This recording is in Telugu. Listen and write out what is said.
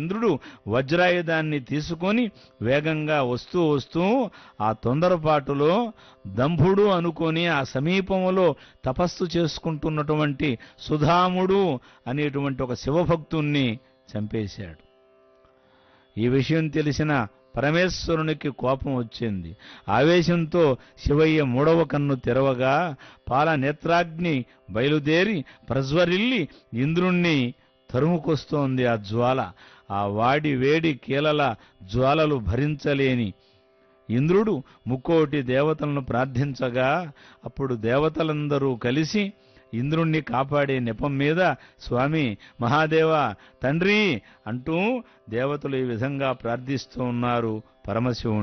ఇంద్రుడు వజ్రాయుధాన్ని తీసుకొని వేగంగా వస్తూ వస్తూ ఆ తొందరపాటులో దంభుడు అనుకొని ఆ సమీపములో తపస్సు చేసుకుంటున్నటువంటి సుధాముడు అనేటువంటి ఒక శివభక్తుణ్ణి చంపేశాడు ఈ విషయం తెలిసిన పరమేశ్వరునికి కోపం వచ్చింది ఆవేశంతో శివయ్య మూడవ కన్ను తెరవగా పాల నేత్రాగ్ని బయలుదేరి ప్రజ్వరిల్లి ఇంద్రుణ్ణి తరుముకొస్తోంది ఆ జ్వాల ఆ వాడి వేడి కీలల జ్వాలలు భరించలేని ఇంద్రుడు ముక్కోటి దేవతలను ప్రార్థించగా అప్పుడు దేవతలందరూ కలిసి ఇంద్రుణ్ణి కాపాడే నెపం మీద స్వామి మహాదేవ తండ్రి అంటూ దేవతలు ఈ విధంగా ప్రార్థిస్తూ ఉన్నారు పరమశివుణ్ణి